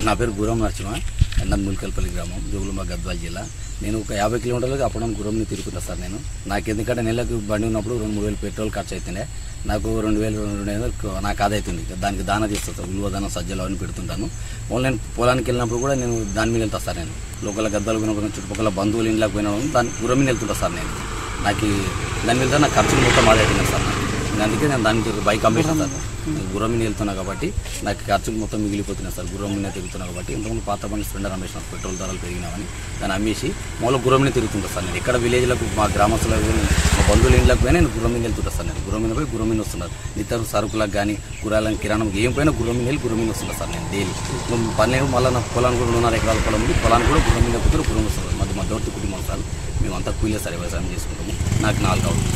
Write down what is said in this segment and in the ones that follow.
నా పేరు గురం నరసింహ ఎన్నం ముల్కల్పల్లి గ్రామం జోగులమ్మ గద్వాల జిల్లా నేను ఒక యాభై కిలోమీటర్లకు అప్పడం గురంని తిరుగుతున్నా సార్ నేను నాకు ఎందుకంటే నెలకు బండి ఉన్నప్పుడు రెండు మూడు వేలు పెట్రోల్ ఖర్చు అవుతుండే నాకు రెండు వేలు రెండు వేలు నాకు ఆదా అవుతుంది దానికి దాన తీస్తాను ఉలువ దాన సజ్జలు అవన్నీ పెడుతుంటాను ఓన్లీ నేను పొలానికి వెళ్ళినప్పుడు కూడా నేను దాని మీద వెళ్తా సార్ నేను లోకల్ గద్దాలు పోయినప్పుడు చుట్టుపక్కల బంధువులు ఇంట్లోకి పోయినా దాని గురం మీద వెళ్తుంటా సార్ నేను నాకు ఈ దాని మీద నా ఖర్చులు మొత్తం ఆదా అవుతుంది సార్ నాకు ఇంకా అందుకే నేను దాని మీద బైక్ అమ్మేసాను సార్ గుర్రం మీద వెళ్తున్నా కాబట్టి నాకు ఖర్చులు మొత్తం మిగిలిపోతున్నాయి సార్ గుర్రం మీద తిరుగుతున్నా కాబట్టి ఇంతకుముందు పాత బండి స్ప్లెండర్ అమ్మేసిన పెట్రోల్ ధరలు పెరిగినామని దాన్ని అమ్మేసి మూల గుర్రం మీద తిరుగుతుంటా సార్ నేను ఎక్కడ విలేజ్లకు మా గ్రామస్తులకు కానీ మా బంధువుల ఇంట్లోకి పోయినా నేను గుర్రం మీద వెళ్తుంటా సార్ నేను గుర్రం మీద పోయి గుర్రం మీద వస్తున్నారు నిత్య సరుకులకు కానీ కూరగాయలకు కిరాణం ఏం పోయినా గుర్రం మీద వెళ్ళి గుర్రం మీద వస్తున్నా సార్ నేను డైలీ పన్నెండు మళ్ళీ నా పొలానికి కూడా రెండున్నర ఎకరాల పొలం ఉంది పొలానికి కూడా గుర్రం మీద కూతురు గుర్రం వస్తున్నారు మాది మా దోర్తి కుటుంబం సార్ మేమంతా కూలే సార్ వ్యవసాయం చేసుకుంటాము నాకు నాలుగు అవుతుంది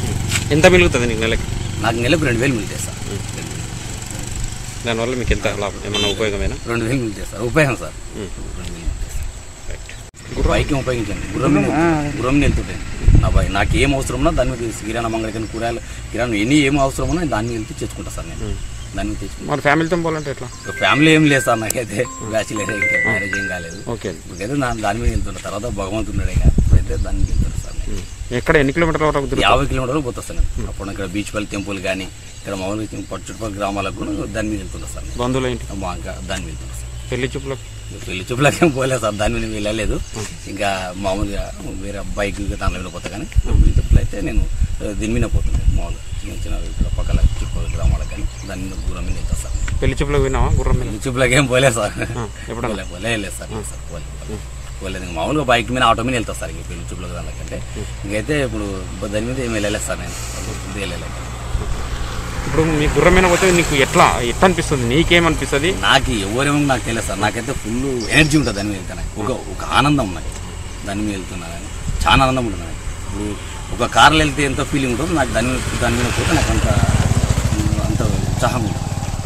ఎంత మిగులుతుంది నీకు నెలకి నాకు నెలకు రెండు వేలు మిగులుతాయి సార్ దానివల్ల మీకు ఎంత లాభం ఏమన్నా ఉపయోగమేనా రెండు వేలు మిగులుతాయి సార్ ఉపయోగం సార్ ఉం. రెండు వేలు మిగులుతాయి సార్ రైట్ బైక్ ఉపయోగించండి గుర్రం మీద గుర్రం మీద వెళ్తుంటాను నా బై నాకు ఏం అవసరం ఉన్నా దాని మీద కిరాణా మంగళకని కూరగాయలు కిరాణా ఎన్ని ఏం అవసరం ఉన్నా దాని మీద వెళ్తే తెచ్చుకుంటా సార్ నేను దాని మీద తెచ్చుకుంటా మరి ఫ్యామిలీతో పోవాలంటే ఎట్లా ఫ్యామిలీ ఏం లేదు సార్ నాకైతే బ్యాచులర్ ఇంకా మ్యారేజ్ ఏం కాలేదు ఓకే ఇప్పుడైతే నా దాని మీద వెళ్తున్నా తర్వాత భగవంతున్నాడు ఇక ఇప్పుడైతే దాని మీద వెళ్తాను సార్ నేను. ఎక్కడ ఎన్ని కిలోమీటర్ల వరకు తిరుగుతావు? యాభై కిలోమీటర్లు పోతా సార్ నేను అప్పుడు ఇక్కడ బీచ్ పల్లి టెంపుల్ కానీ ఇక్కడ మామూలుగా పట్టు చుట్టుపక్కల గ్రామాలకు కూడా దాని మీద వెళ్తున్నా సార్ నేను. బంధువులు ఏంటి మా ఇంకా దాని మీద వెళ్తున్నా సార్ పెళ్లి చూపులకు పెళ్లి చూపులకి ఏం పోలేదు సార్ దాని మీద వెళ్ళలేదు ఇంకా మామూలుగా వేరే బైక్ దానిలో వెళ్ళిపోతా కానీ పెళ్లి చూపులు అయితే నేను ఆ, దీని మీద పోతున్నాను మామూలుగా చిన్న చిన్న ఇక్కడ పక్కల చుట్టుపక్కల గ్రామాలకు కానీ దాని మీద దూరం మీద వెళ్తా సార్ పెళ్లి చూపులకు విన్నావా గుర్రం మీద పెళ్లి చూపులకి ఏం పోలేదు సార్ ఆ, ఎప్పుడన్నా పోలే పోలే లేదు సార్ లేదు సార్ పోలే పోలే. పోలేదు ఇంకా మామూలుగా బైక్ మీద ఆటో మీద వెళ్తా సార్ ఇంక పెళ్లి చూపులకు దానికంటే ఇంకైతే ఇప్పుడు దాని మీద ఏం వెళ్ళలేదు సార్ నేను ఇది వెళ్ళలేదు ఇప్పుడు మీ గుర్రం మీద పోతే నీకు ఎట్లా ఎట్లా అనిపిస్తుంది నీకేమనిపిస్తుంది నాకు ఎవరేమో నాకు తెలియదు సార్ నాకైతే ఫుల్ ఎనర్జీ ఉంటుంది దాని మీద వెళ్తాను ఒక ఒక ఆనందం నాకు దాని మీద వెళ్తున్నా కానీ చాలా ఆనందం ఉంటుంది నాకు ఇప్పుడు ఒక కార్లో వెళ్తే ఎంత ఫీలింగ్ ఉంటుందో నాకు దాని మీద దాని మీద పోతే నాకు అంత అంత ఉత్సాహం ఉంటుంది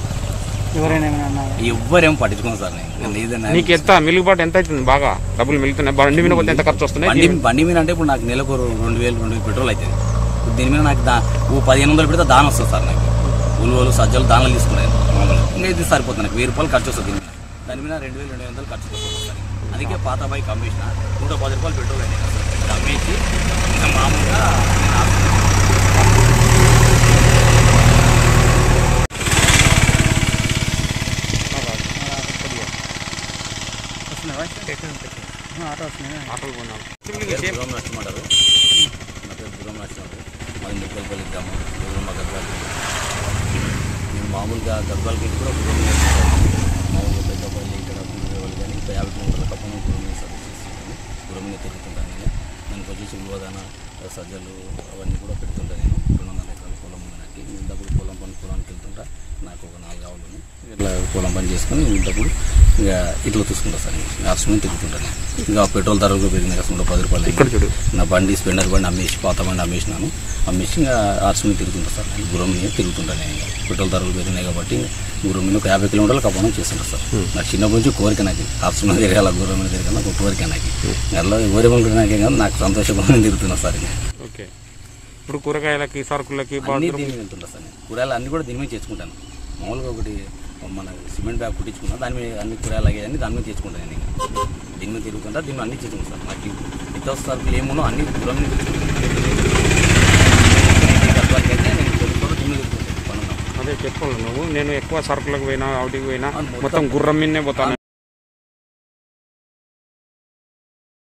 ఎవరైనా ఏమైనా అన్నారా? ఎవ్వరేం పట్టించుకోను సార్ నేను నేను ఏదైనా నీకు ఎంత మిలుగుబాటు ఎంత అవుతుంది బాగా డబ్బులు మిగులుతున్నాయి బండి మీద పోతే ఎంత ఖర్చు వస్తున్నాయి బండి బండి మీద అంటే ఇప్పుడు నాకు నెలకు రెండు వేలు రెండు వేలు పెట్రోల్ అవుతుంది ఇప్పుడు దీని మీద నాకు దా ఓ పదిహేను వందలు పెడితే దాని వస్తుంది సార్ నాకు ఉలువలు సజ్జలు దానిలో తీసుకున్నాను మామూలుగా ఇంకా ఇది సరిపోతుంది నాకు వెయ్యి రూపాయలు ఖర్చు వస్తుంది దీని మీద దాని మీద రెండు వేలు రెండు వేల వందలు ఖర్చు వస్తుంది సార్ అందుకే పాత బైక్ అమ్మేసిన నూట పది రూపాయలు పెట్రోల్ అయింది కదా సార్ ఇది అమ్మేసి ఇంకా మామూలుగా నేను ఆపుతున్నాను. వస్తున్నావా? ఆ, ఆటో వస్తున్నాయి ఆటోలు పోయినాను నా పేరు దూరం నరసింహారావు నా పేరు దూరం నరసింహారావు మాది ముక్కలపల్లి గ్రామం దూరం మా గద్వాలకి నేను మామూలుగా గద్వాలకి కూడా గురం మామూలుగా పెద్దపల్లి ఇక్కడ గురువేవాళ్ళు కానీ ఇంకా యాభై కిలోమీటర్ల కప్పను గురం మీద సర్వీస్ చేస్తుంటాను గురం మీద తిరుగుతుంటాను నేను దానికి వచ్చేసి ఉల్వదాన సజ్జలు అవన్నీ కూడా పెడుతుంటాను నేను రెండు వందల ఎకరాల పొలం ఉంది నాకు ఇంతప్పుడు పొలం పని పొలానికి వెళ్తుంటా నాకు ఒక నాలుగు ఆవులు ఉన్నాయి. ఇట్లా పొలం పని చేసుకొని ఇంతప్పుడు ఇక ఇట్లా చూసుకుంటా సార్ నర్సుకుని తిరుగుతుంటాను ఇంకా పెట్రోల్ ధరలు కూడా పెరిగినాయి కదా పది రూపాయలు ఇక్కడ చూడు నా బండి స్పెండర్ బండి అమ్మేసి పాత బండి అమ్మేసినాను అమ్మేసి ఇంకా ఆర్ట్స్ మీద తిరుగుతుంటా సార్ నేను గుర్రం మీద తిరుగుతుంటాను నేను ఇంకా పెట్రోల్ ధరలు పెరిగినాయి కాబట్టి గుర్రం మీద ఒక యాభై కిలోమీటర్లు కప్పడం చేస్తుంటా సార్ నాకు చిన్నప్పటి నుంచి కోరిక నాకు ఆర్ట్స్ మీద తిరగాల గుర్రం మీద తిరగాల ఒక కోరిక నాకు అట్లా ఎవరేమో నాకే కానీ నాకు సంతోషంగా తిరుగుతున్నా సార్ ఇంకా ఓకే ఇప్పుడు కూరగాయలకి సరుకులకి అన్నీ బాత్రూమ్ దీని మీద వెళ్తుంటా సార్ నేను కూరగాయలు అన్నీ కూడా దీని మీద తెచ్చుకుంటాను మామూలుగా ఒకటి మన సిమెంట్ బ్యాగ్ కుట్టించుకున్నా దాని మీద అన్ని కూరగాయలు అయ్యాయని దాని మీద తెచ్చుకుంటాను నేను ఇంకా దీని మీద తిరుగుతుంటా దీన్ని అన్ని తెచ్చుకుంటాను సార్ నాకు నిత్యావసర సరుకులు ఏమున్నో అన్ని దూరం మీద తెచ్చుకుంటాను అయితే నేను తెలుసుకోవడం దీని మీద తిరుగుతుంటాను పనున్నా అదే చెప్పుకోవాలి నువ్వు నేను ఎక్కువ సరుకులకు పోయినా అవుటికి పోయినా మొత్తం గుర్రం మీదనే పోతాను